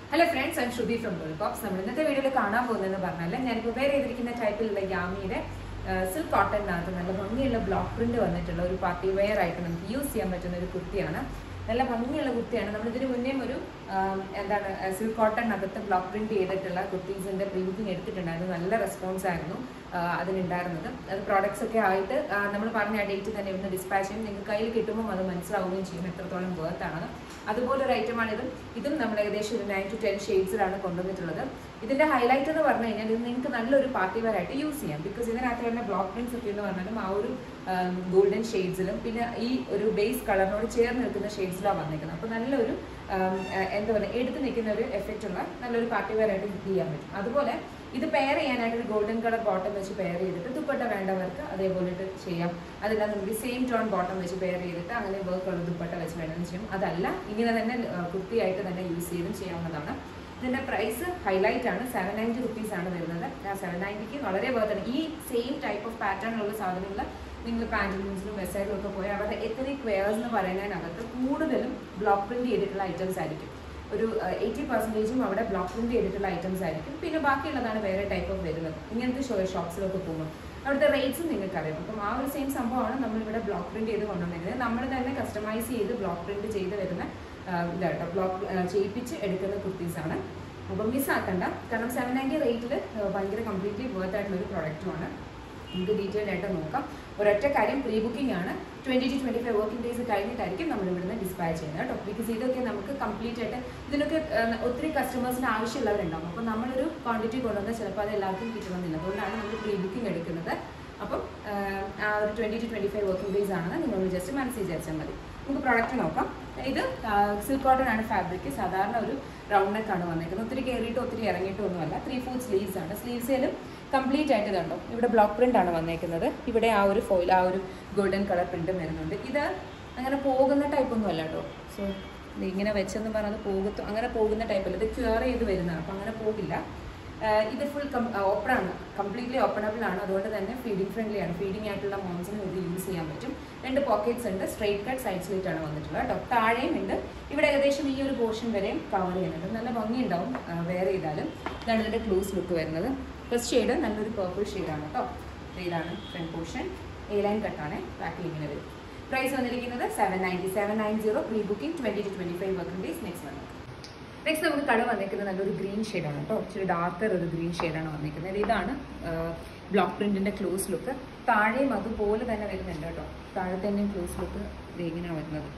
hello friends I'm Shruti from box നമ്മൾ ഇന്നത്തെ വീഡിയോയിൽ കാണാൻ പോകുന്നതെന്ന് പറഞ്ഞാൽ ഞാനിപ്പോൾ വേറെ ചെയ്തിരിക്കുന്ന ടൈപ്പിലുള്ള യാമിയുടെ സിൽക്ക് കോട്ടണിനകത്ത് നല്ല ഭംഗിയുള്ള ബ്ലോക്ക് പ്രിന്റ് വന്നിട്ടുള്ള ഒരു പാർട്ടി വെയർ ആയിട്ട് നമുക്ക് യൂസ് ചെയ്യാൻ പറ്റുന്ന ഒരു കുർത്തിയാണ് നല്ല ഭംഗിയുള്ള കുർത്തിയാണ് നമ്മൾ ഇതിന് മുന്നേയും ഒരു ആം, എന്താണ് സിൽക്ക് കോട്ടണിനകത്ത് ബ്ലോക്ക് പ്രിന്റ് ചെയ്തിട്ടുള്ള കുർത്തീസിന്റെ പ്രിന്റിങ് എടുത്തിട്ടുണ്ടായിരുന്നു നല്ല റെസ്പോൺസ് ആയിരുന്നു ആ, അതിനുണ്ടായിരുന്നത് അത് പ്രോഡക്ട്സ് ഒക്കെ ആയിട്ട് നമ്മൾ പറഞ്ഞ ആ ഡേറ്റ് തന്നെ ഇവിടുന്ന് ഡിസ്പാച്ച് ചെയ്യും നിങ്ങൾക്ക് കയ്യിൽ കിട്ടുമ്പോൾ അത് മനസ്സിലാവുകയും ചെയ്യും എത്രത്തോളം വേർത്ത് ആണെന്ന് അതുപോലെ ഒരു ഐറ്റമാണ് ഇതും ഇതും നമ്മൾ ഏകദേശം ഒരു നയൻ ടു ടെൻ ഷെയ്ഡ്സിലാണ് കൊണ്ടുവന്നിട്ടുള്ളത് ഇതിന്റെ ഹൈലൈറ്റ് എന്ന് പറഞ്ഞു കഴിഞ്ഞാൽ ഇത് നിങ്ങൾക്ക് നല്ലൊരു പാർട്ടി വെയർ ആയിട്ട് യൂസ് ചെയ്യാം ബിക്കോസ് ഇതിനകത്ത് വരുന്ന ബ്ലോക്ക് പ്രിന്റ്സ് ഒക്കെ എന്ന് പറഞ്ഞാലും ആ ഒരു ഗോൾഡൻ ഷെയ്ഡ്സിലും പിന്നെ ഈ ഒരു ബേസ് കളറിനോട് ചേർന്ന് നിൽക്കുന്ന ഷെയ്ഡ്സിലാണ് വന്നിരിക്കുന്നത് അപ്പോൾ നല്ലൊരു ആം, ആ, എന്താ പറയുക എടുത്ത് നിൽക്കുന്ന ഒരു എഫക്റ്റ് ഉള്ള നല്ലൊരു പാർട്ടി വെയർ ആയിട്ട് യൂസ് ചെയ്യാൻ പറ്റും അതുപോലെ ഇത് പെയർ ചെയ്യാനായിട്ട് ഒരു ഗോൾഡൻ കളർ ബോട്ടം വെച്ച് പെയർ ചെയ്തിട്ട് ദുപ്പട്ട വേണ്ടവർക്ക് അതേപോലെ ഇട്ട് ചെയ്യാം അതല്ല നമുക്ക് സെയിം ടോൺ ബോട്ടം വെച്ച് പെയർ ചെയ്തിട്ട് അങ്ങനെ വർക്ക് ഉള്ള ദുപ്പട്ട വെച്ച് വേണമെന്ന് ചെയ്യും അതല്ല ഇങ്ങനെ തന്നെ ആ, കുർത്തിയായിട്ട് തന്നെ യൂസ് ചെയ്തും ചെയ്യാവുന്നതാണ് ഇതിന്റെ പ്രൈസ് ഹൈലൈറ്റ് ആണ് സെവൻ നയൻറ്റി റുപ്പീസ് ആണ് വരുന്നത് ആ സെവൻ നയൻറ്റിക്ക് വളരെ വേർതാണ് ഈ സെയിം ടൈപ്പ് ഓഫ് പാറ്റേണിലുള്ള സാധനങ്ങൾ നിങ്ങൾ പാൻറ്റലൂൺസിലും വെബ്സൈറ്റിലും ഒക്കെ പോയി അവരുടെ എത്തനിക് വെയർസ് എന്ന് പറയുന്നതിനകത്ത് കൂടുതലും ബ്ലോക്ക് പ്രിന്റ് ചെയ്തിട്ടുള്ള ഐറ്റംസ് ആയിരിക്കും ഒരു എയ്റ്റി പെർസെൻറ്റേജും അവിടെ ബ്ലോക്ക് പ്രിന്റ് ചെയ്തിട്ടുള്ള ഐറ്റംസ് ആയിരിക്കും പിന്നെ ബാക്കിയുള്ളതാണ് വേറെ ടൈപ്പ് ഓഫ് വരുന്നത് ഇങ്ങനത്തെ ഷോ ഷോപ്സിലൊക്കെ പോകുമ്പോൾ അവിടുത്തെ റേറ്റ്സും നിങ്ങൾക്ക് അറിയാം അപ്പം ആ ഒരു സെയിം സംഭവമാണ് നമ്മളിവിടെ ബ്ലോക്ക് പ്രിന്റ് ചെയ്ത് കൊണ്ടുവന്നിരിക്കുന്നത് നമ്മൾ തന്നെ കസ്റ്റമൈസ് ചെയ്ത് ബ്ലോക്ക് പ്രിന്റ് ചെയ്ത് വരുന്ന ആ, ഇതാട്ടോ ബ്ലോക്ക് ചെയ്യിപ്പിച്ച് എടുക്കുന്ന കുർത്തീസാണ് അപ്പം മിസ്സാക്കണ്ട കാരണം സെവൻ നയൻറ്റി റേറ്റിൽ ഭയങ്കര കംപ്ലീറ്റ്ലി വേർത്ത് ആയിട്ടുള്ള ഒരു പ്രൊഡക്റ്റുമാണ് നമുക്ക് ഡീറ്റെയിൽ ആയിട്ട് നോക്കാം ഒരൊറ്റ കാര്യം പ്രീ ബുക്കിംഗ് ആണ് twenty two twenty five working days കഴിഞ്ഞിട്ടായിരിക്കും നമ്മൾ ഇവിടുന്ന് ഡിസ്പാച്ച് ചെയ്യുന്നത് കേട്ടോ ബിക്കോസ് ഇതൊക്കെ നമുക്ക് കംപ്ലീറ്റ് ആയിട്ട് ഇതിനൊക്കെ ആ, ഒത്തിരി കസ്റ്റമേഴ്സിന് ആവശ്യമുള്ളവരുണ്ടാവും അപ്പോൾ നമ്മളൊരു ക്വാണ്ടിറ്റി കൊണ്ടുവന്നാൽ ചിലപ്പോൾ അത് എല്ലാവർക്കും കിട്ടണമെന്നില്ല അതുകൊണ്ടാണ് നമ്മൾ പ്രീ ബുക്കിംഗ് എടുക്കുന്നത് അപ്പം ആ, ആ ഒരു twenty two twenty five working days ആണെന്ന് നിങ്ങൾ ജസ്റ്റ് മനസ്സിൽ വിചാരിച്ചാൽ മതി നമുക്ക് പ്രോഡക്റ്റ് നോക്കാം ഇത് സിൽക്ക് കോട്ടൺ ആണ് ഫാബ്രിക് സാധാരണ ഒരു റൗണ്ട് നെക്ക് ആണ് വന്നിരിക്കുന്നത് ഒത്തിരി കയറിയിട്ട് ഒത്തിരി ഇറങ്ങിയിട്ടും ഒന്നുമല്ല ത്രീ ഫോർ സ്ലീവ്സ് ആണ് സ്ലീവ്സിലും കംപ്ലീറ്റ് ആയിട്ട് ഇതുണ്ടോ ഇവിടെ ബ്ലോക്ക് പ്രിന്റ് ആണ് വന്നേക്കുന്നത് ഇവിടെ ആ ഒരു ഫോയിൽ ആ ഒരു ഗോൾഡൻ കളർ പ്രിന്റും വരുന്നുണ്ട് ഇത് അങ്ങനെ പോകുന്ന ടൈപ്പ് ഒന്നും അല്ല കേട്ടോ സോ ഇങ്ങനെ വെച്ചെന്ന് പറഞ്ഞത് പോകത്തു അങ്ങനെ പോകുന്ന ടൈപ്പല്ല ഇത് ക്യൂർ ചെയ്ത് വരുന്നതാണ് അപ്പം അങ്ങനെ പോകില്ല ആഹ് ഇത് ഫുൾ ഓപ്പൺ ആണ് കംപ്ലീറ്റ്ലി ഓപ്പണബിൾ ആണ് അതുകൊണ്ട് തന്നെ ഫീഡിംഗ് ഫ്രണ്ട്ലി ആണ് ഫീഡിംഗ് ആയിട്ടുള്ള മോംസിനും ഇത് യൂസ് ചെയ്യാൻ പറ്റും രണ്ട് പോക്കറ്റ്സ് ഉണ്ട് സ്ട്രൈറ്റ് കട്ട് സൈഡ് സ്ലിറ്റ് ആണ് വന്നിട്ടുള്ളത് കേട്ടോ താഴെയും ഉണ്ട് ഇവിടെ ഏകദേശം ഈ ഒരു പോർഷൻ വരെയും കവർ ചെയ്യുന്നുണ്ട് നല്ല ഭംഗിയുണ്ടാവും വെയർ ചെയ്താലും ഇതാണ് ഇതിന്റെ ക്ലൂസ് ലുക്ക് വരുന്നത് ഫസ്റ്റ് ഷെയ്ഡ് നല്ലൊരു പേർപ്പിൾ ഷെയ്ഡാണ് കേട്ടോ ഇതാണ് ഫ്രണ്ട് പോർഷൻ എ ലൈൻ കട്ടാണ് ബാക്കിൽ ഇങ്ങനെ വരും പ്രൈസ് വന്നിരിക്കുന്നത് seven ninety seven nine zero pre booking twenty two twenty five working days next month next നമുക്ക് കളർ വന്നിരിക്കുന്നത് നല്ലൊരു ഗ്രീൻ ഷെയ്ഡാണ് കേട്ടോ ഇച്ചിരി ഡാർക്കർ ഒരു ഗ്രീൻ ഷെയ്ഡാണ് വന്നിരിക്കുന്നത് ഇതാണ് ബ്ലോക്ക് പ്രിന്റിന്റെ ക്ലോസ് ലുക്ക് താഴെയും അതുപോലെ തന്നെ വരുന്നുണ്ട് കേട്ടോ താഴെ തന്നെ ക്ലോസ് ലുക്ക് ഇങ്ങനെയാണ് വരുന്നത്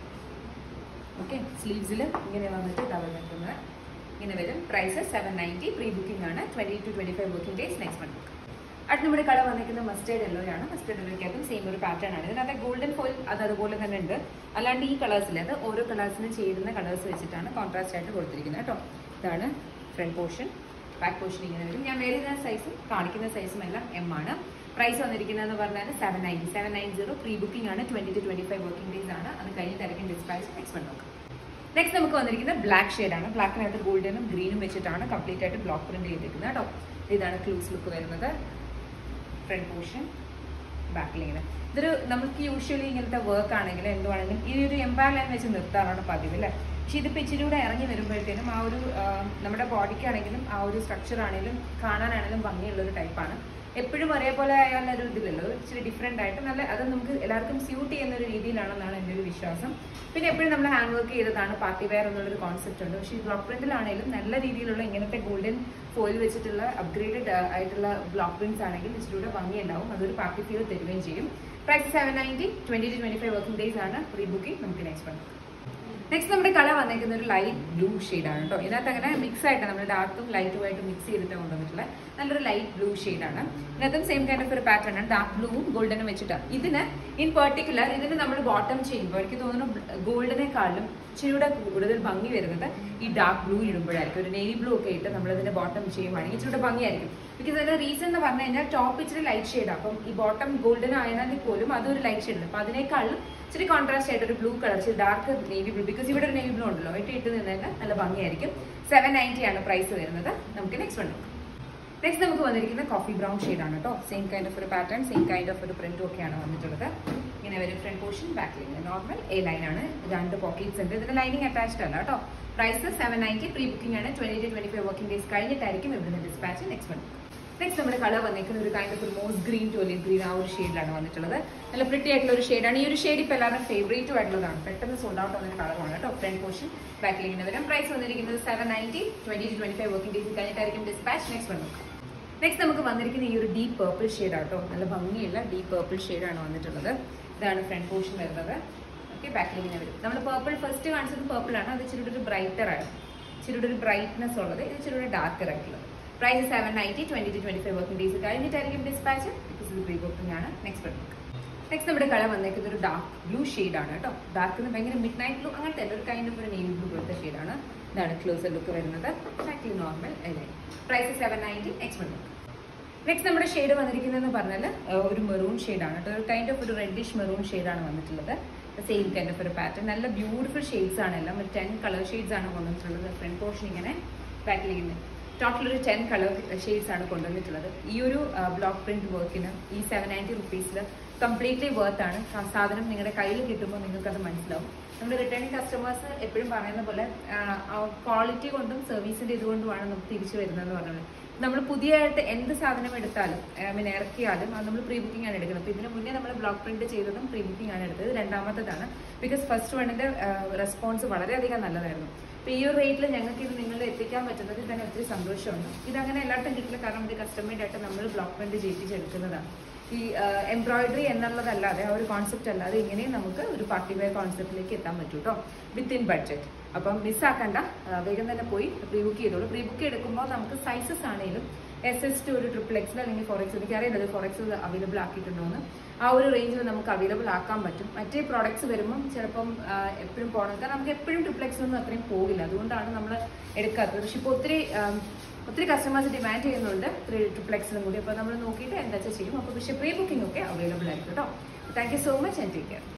ഓക്കെ സ്ലീവ്സിൽ ഇങ്ങനെ വന്നിട്ട് ഇതാ നിൽക്കുന്നത് ഇങ്ങനെ വരും price seven ninety pre booking ആണ് twenty two twenty five working days next month അടുത്ത നമ്മുടെ കളർ വന്നിരിക്കുന്നത് മസ്റ്റേർഡ് യെല്ലോയാണ് മസ്റ്റേർഡ് യെല്ലോയ്ക്കകത്തും സെയിം ഒരു പാറ്റേൺ ആണ് ഇതിനകത്ത് ഗോൾഡൻ ഫോയിൽ അത് അതുപോലെ തന്നെ ഉണ്ട് അല്ലാണ്ട് ഈ കളേഴ്സിൽ അത് ഓരോ കളേഴ്സിനും ചേരുന്ന കളേഴ്സ് വെച്ചിട്ടാണ് കോൺട്രാസ്റ്റ് ആയിട്ട് കൊടുത്തിരിക്കുന്നത് കേട്ടോ ഇതാണ് ഫ്രണ്ട് പോർഷൻ ബാക്ക് പോർഷൻ ഇങ്ങനെ വരും ഞാൻ വേറെ സൈസും കാണിക്കുന്ന സൈസും എല്ലാം എം ആണ് പ്രൈസ് വന്നിരിക്കുന്നതെന്ന് പറഞ്ഞാൽ seven ninety seven nine zero pre booking ആണ് twenty two twenty five working days ആണ് അത് കഴിഞ്ഞിട്ടായിരിക്കും ഡിസ്പാച്ച് നെക്സ്റ്റ് മന്ത് നോക്കാം നെക്സ്റ്റ് നമുക്ക് വന്നിരിക്കുന്നത് ബ്ലാക്ക് ഷെയ്ഡാണ് ബ്ലാക്കിനകത്ത് ഗോൾഡനും ഗ്രീനും വെച്ചിട്ടാണ് കംപ്ലീറ്റ് ആയിട്ട് ബ്ലോക്ക് പ്രിന്റ് ചെയ്തിരിക്കുന്നത് കേട്ടോ ഇതാണ് ക്ലൂസ് ലുക്ക് വരുന്നത് ഫ്രണ്ട് പോർഷൻ ബാക്കിൽ ഇങ്ങനെ ഇതൊരു നമുക്ക് യൂഷ്വലി ഇങ്ങനത്തെ വർക്ക് ആണെങ്കിലും എന്തുവാണെങ്കിലും ഈ ഒരു എംപയർ ലൈൻ വെച്ച് നിർത്താറാണ് പതിവ് അല്ലേ പക്ഷെ ഇതിപ്പോൾ ഇച്ചിരി കൂടെ ഇറങ്ങി വരുമ്പോഴത്തേനും ആ ഒരു ആ, നമ്മുടെ ബോഡിക്കാണെങ്കിലും ആ ഒരു സ്ട്രക്ചർ ആണെങ്കിലും കാണാനാണെങ്കിലും ഭംഗിയുള്ള ഒരു ടൈപ്പാണ് എപ്പോഴും ഒരേപോലെ ആയാലുള്ള ഒരു ഇതില്ലല്ലോ ഇച്ചിരി ഡിഫറെൻ്റ് ആയിട്ട് നല്ല അത് നമുക്ക് എല്ലാവർക്കും സ്യൂട്ട് ചെയ്യുന്ന ഒരു രീതിയിലാണെന്നാണ് എൻ്റെ ഒരു വിശ്വാസം പിന്നെ എപ്പോഴും നമ്മൾ ഹാൻഡ് വർക്ക് ചെയ്തതാണ് പാർട്ടി വെയർ എന്നുള്ളൊരു കോൺസെപ്റ്റ് ഉണ്ട് പക്ഷേ ഈ ബ്ലോക്ക് പ്രിന്റിലാണെങ്കിലും നല്ല രീതിയിലുള്ള ഇങ്ങനത്തെ ഗോൾഡൻ ഫോയിൽ വെച്ചിട്ടുള്ള അപ്ഗ്രേഡഡ് ആയിട്ടുള്ള ബ്ലോക്ക് പ്രിന്റ്സ് ആണെങ്കിൽ ഇച്ചിരി കൂടെ ഭംഗിയുണ്ടാവും അതൊരു പാർട്ടി ഫീൽ തരുകയും ചെയ്യും price seven ninety twenty two twenty five working days ആണ് പ്രീ ബുക്കിംഗ് നമുക്ക് നെക്സ്റ്റ് വന്നു നെക്സ്റ്റ് നമ്മുടെ കളർ വന്നേക്കുന്ന ഒരു ലൈറ്റ് ബ്ലൂ ആണ് കേട്ടോ ഇതിനകത്ത് അങ്ങനെ മിക്സ് ആയിട്ട് നമ്മൾ ഡാർക്കും ലൈറ്റും ആയിട്ട് മിക്സ് ചെയ്തിട്ട് കൊണ്ടുവന്നിട്ടുള്ള നല്ലൊരു ലൈറ്റ് ബ്ലൂ ആണ് ഇതിനകത്തും സെയിം കൈൻഡ് ഓഫ് ഒരു പാറ്റേൺ ആണ് ഡാർക്ക് ബ്ലൂവും ഗോൾഡനും വെച്ചിട്ടാണ് ഇതിന് ഇൻ പെർട്ടിക്കുലർ ഇതിന് നമ്മൾ ബോട്ടം ചെയ്യുമ്പോൾ എനിക്ക് തോന്നുന്നു ഗോൾഡിനെക്കാളും ഇച്ചിരിയുടെ കൂടുതൽ ഭംഗി വരുന്നത് ഈ ഡാർക്ക് ബ്ലൂ ഇടുമ്പോഴായിരിക്കും ഒരു നേവി ബ്ലൂ ഒക്കെ ഇട്ട് നമ്മൾ ഇതിന്റെ ബോട്ടം ചെയ്യുവാണെങ്കിൽ ഇച്ചിരി ഭംഗിയായിരിക്കും ബിക്കോസ് അതിന്റെ റീസൺ എന്ന് പറഞ്ഞു കഴിഞ്ഞാൽ ടോപ്പ് ഇച്ചിരി ലൈറ്റ് ഷെയ്ഡ് അപ്പം ഈ ബോട്ടം ഗോൾഡൻ ആയതിനാൽ പോലും അതൊരു ലൈറ്റ് ഷെയ്ഡ് അപ്പൊ അതിനേക്കാളും ഇച്ചിരി കോൺട്രാസ്റ്റ് ആയിട്ട് ഒരു ബ്ലൂ കളർ ഇച്ചിരി ഡാർക്ക് നേവി ബ്ലൂ ബിക്കോസ് ഇവിടെ ഒരു നേവി ബ്ലൂ ഉണ്ടല്ലോ ഇട്ട് ഇട്ട് നിന്നതിന് നല്ല ഭംഗിയായിരിക്കും സെവൻ നയൻറ്റി ആണ് പ്രൈസ് വരുന്നത് നമുക്ക് നെക്സ്റ്റ് വൺ നോക്കാം നെക്സ്റ്റ് നമുക്ക് വന്നിരിക്കുന്ന കോഫി ബ്രൗൺ ആണ് കേട്ടോ സെയിം കൈൻഡ് ഓഫ് ഒരു പാറ്റേൺ സെയിം കൈൻഡ് ഓഫ് ഒരു പ്രിന്റും ഒക്കെയാണ് വന്നിട്ടുള്ളത് ഇങ്ങനെ ഒരു front portion back line normal A line ആണ് രണ്ട് പോക്കറ്റ്സ് ഉണ്ട് ഇതിന്റെ ലൈനിങ് അറ്റാച്ച്ഡ് അല്ല കേട്ടോ price seven ninety pre booking ആണ് twenty two twenty five working days കഴിഞ്ഞിട്ടായിരിക്കും ഇവിടുന്ന് ഡിസ്പാച്ച് നെക്സ്റ്റ് വൺ നെക്സ്റ്റ് നമ്മുടെ കളർ വന്നിരിക്കുന്ന ഒരു കൈൻഡ് ഓഫ് ഒരു moss green to olive green ആ ഒരു ഷെയ്ഡിലാണ് വന്നിട്ടുള്ളത് നല്ല പ്രിറ്റി ആയിട്ടുള്ള ഒരു ഷെയ്ഡാണ് ഈ ഒരു ഷെയ്ഡ് ഇപ്പോൾ എല്ലാവരും ഫേവറേറ്റും ആയിട്ടുള്ളതാണ് പെട്ടെന്ന് സോൾഡ് ഔട്ട് വന്ന കളറാണ് കേട്ടോ ഫ്രണ്ട് പോർഷൻ ബാക്കിൽ ഇങ്ങനെ വരും പ്രൈസ് വന്നിരിക്കുന്നത് seven ninety twenty two twenty five working days കഴിഞ്ഞിട്ടായിരിക്കും ഡിസ്പാച്ച് നെക്സ്റ്റ് വൺ നെക്സ്റ്റ് നമുക്ക് വന്നിരിക്കുന്ന ഈ ഒരു ഡീപ്പ് പേർപ്പിൾ ഷെയ്ഡ് ആട്ടോ നല്ല ഭംഗിയുള്ള ഡീപ്പ് പേർപ്പിൾ ഷെയ്ഡാണ് വന്നിട്ടുള്ളത് ഇതാണ് ഫ്രണ്ട് പോർഷൻ വരുന്നത് ഓക്കെ ബാക്കിൽ ഇങ്ങനെ വരും നമ്മൾ പേർപ്പിൾ ഫസ്റ്റ് കാണിച്ചത് പേർപ്പിൾ ആണ് അത് ഇച്ചിരി ഒരു ബ്രൈറ്റർ ആണ് ഇച്ചിരി ഒരു ബ്രൈറ്റ്നെസ് ഉള്ളത് ഇത് ഇച്ചിരി ഒരു ഡാർക്കർ ആയിട്ടുള്ളത് price seven ninety twenty two twenty five working days കഴിഞ്ഞിട്ടായിരിക്കും ഡിസ്പാച്ച് ബിക്കോസ് ഇത് പ്രീ ബുക്കിംഗ് ആണ് നെക്സ്റ്റ് വൺ നെക്സ്റ്റ് നമ്മുടെ കളർ വന്നേക്കുന്നത് ഒരു ഡാർക്ക് ബ്ലൂ ആണ് കേട്ടോ ഡാർക്ക് ഭയങ്കര മിഡ് നൈറ്റ് ബ്ലൂ അങ്ങനത്തെ അല്ല ഒരു കൈൻഡ് ഓഫ് ഒരു നേവി ബ്ലൂ പോലത്തെ ഷെയ്ഡാണ് ഇതാണ് ക്ലോസർ ലുക്ക് വരുന്നത് ബാക്കിൽ normal price seven ninety next one next നമ്മുടെ ഷെയ്ഡ് വന്നിരിക്കുന്നതെന്ന് പറഞ്ഞാൽ ഒരു മെറൂൺ ഷെയ്ഡാണ് കേട്ടോ ഒരു കൈൻഡ് ഓഫ് ഒരു റെഡിഷ് മെറൂൺ ഷെയ്ഡാണ് വന്നിട്ടുള്ളത് സെയിം കൈൻഡ് ഓഫ് ഒരു പാറ്റേൺ നല്ല ബ്യൂട്ടിഫുൾ ഷെയ്ഡ്സ് ആണ് എല്ലാം ഒരു ടെൻ കളർ ഷെയ്ഡ്സ് ആണ് കൊണ്ടുവന്നിട്ടുള്ളത് ഫ്രണ്ട് പോർഷൻ ഇങ്ങനെ ബാക്കിലിങ്ങനെ ടോട്ടൽ ഒരു ടെൻ കളർ ഷെയ്ഡ്സ് ആണ് കൊണ്ടുവന്നിട്ടുള്ളത് ഈ ഒരു ബ്ലോക്ക് പ്രിന്റ് വർക്കിന് ഈ സെവൻ നയൻറ്റി റുപ്പീസിൽ കംപ്ലീറ്റ്ലി വർത്ത് ആണ് ആ സാധനം നിങ്ങളുടെ കയ്യിൽ കിട്ടുമ്പോൾ നിങ്ങൾക്ക് അത് മനസ്സിലാവും നമ്മുടെ റിട്ടേണിംഗ് കസ്റ്റമേഴ്സ് എപ്പോഴും പറയുന്ന പോലെ ക്വാളിറ്റി കൊണ്ടും സർവീസിന്റെ ഇതുകൊണ്ടുമാണ് നമുക്ക് തിരിച്ചു വരുന്നതെന്ന് പറഞ്ഞത് നമ്മൾ പുതിയതായിട്ട് എന്ത് സാധനം എടുത്താലും ഐ മീൻ ഇറക്കിയാലും അത് നമ്മൾ പ്രീ ബുക്കിംഗ് ആണ് എടുക്കുന്നത് അപ്പോൾ ഇതിന് മുന്നേ നമ്മൾ ബ്ലോക്ക് പ്രിന്റ് ചെയ്തതും പ്രീ ബുക്കിംഗ് ആണ് എടുത്തത് രണ്ടാമത്തതാണ് ബിക്കോസ് ഫസ്റ്റ് വണ്ണിന്റെ റെസ്പോൺസ് വളരെയധികം നല്ലതായിരുന്നു അപ്പോൾ ഈ ഒരു റേറ്റിൽ ഞങ്ങൾക്ക് ഇത് നിങ്ങളിൽ എത്തിക്കാൻ പറ്റുന്നതിൽ തന്നെ ഒത്തിരി സന്തോഷമുണ്ട് ഇതങ്ങനെ എല്ലായിടത്തും കിട്ടില്ല കാരണം ഇത് കസ്റ്റമേഡ് ആയിട്ട് നമ്മൾ ബ്ലോക്ക് പ്രിന്റ് ചെയ്യിപ്പിച്ചെടുക്കുന്നതാണ് ഈ എംബ്രോയിഡറി എന്നുള്ളതല്ലാതെ ആ ഒരു കോൺസെപ്റ്റ് അല്ലാതെ ഇങ്ങനെയും നമുക്ക് ഒരു പാർട്ടി വെയർ കോൺസെപ്റ്റിലേക്ക് എത്താൻ പറ്റും കേട്ടോ വിത്ത് ഇൻ ബഡ്ജറ്റ് അപ്പം മിസ്സാക്കണ്ട വേഗം തന്നെ പോയി പ്രീ ബുക്ക് ചെയ്തോളൂ പ്രീ ബുക്ക് എടുക്കുമ്പോൾ നമുക്ക് സൈസസ് ആണെങ്കിലും എസ് എസ് ടു ഒരു ട്രിപ്പിൾ എക്സിൽ അല്ലെങ്കിൽ ഫോർ എക്സ് എനിക്ക് അറിയില്ല ഫോർ എക്സ് അവൈലബിൾ ആക്കിയിട്ടുണ്ടോ എന്ന് ആ ഒരു റേഞ്ചിൽ നമുക്ക് അവൈലബിൾ ആക്കാൻ പറ്റും മറ്റേ പ്രോഡക്ട്സ് വരുമ്പം ചിലപ്പം എപ്പോഴും പോകണം കാരണം നമുക്ക് എപ്പോഴും ട്രിപ്പിൾ എക്സ് ഒന്നും അത്രയും പോകില്ല അതുകൊണ്ടാണ് നമ്മൾ എടുക്കാത്തത് പക്ഷെ ഇപ്പോൾ ഒത്തിരി ഒത്തിരി കസ്റ്റമേഴ്സ് ഡിമാൻഡ് ചെയ്യുന്നുണ്ട് ത്രീ ട്രിപ്ലെക്സിനും കൂടി അപ്പോൾ നമ്മൾ നോക്കിയിട്ട് എന്താ വെച്ചാൽ ചെയ്യും അപ്പോൾ പക്ഷേ പ്രീ ബുക്കിംഗ് ഒക്കെ അവൈലബിൾ ആയിരിക്കും കേട്ടോ thank you so much and take care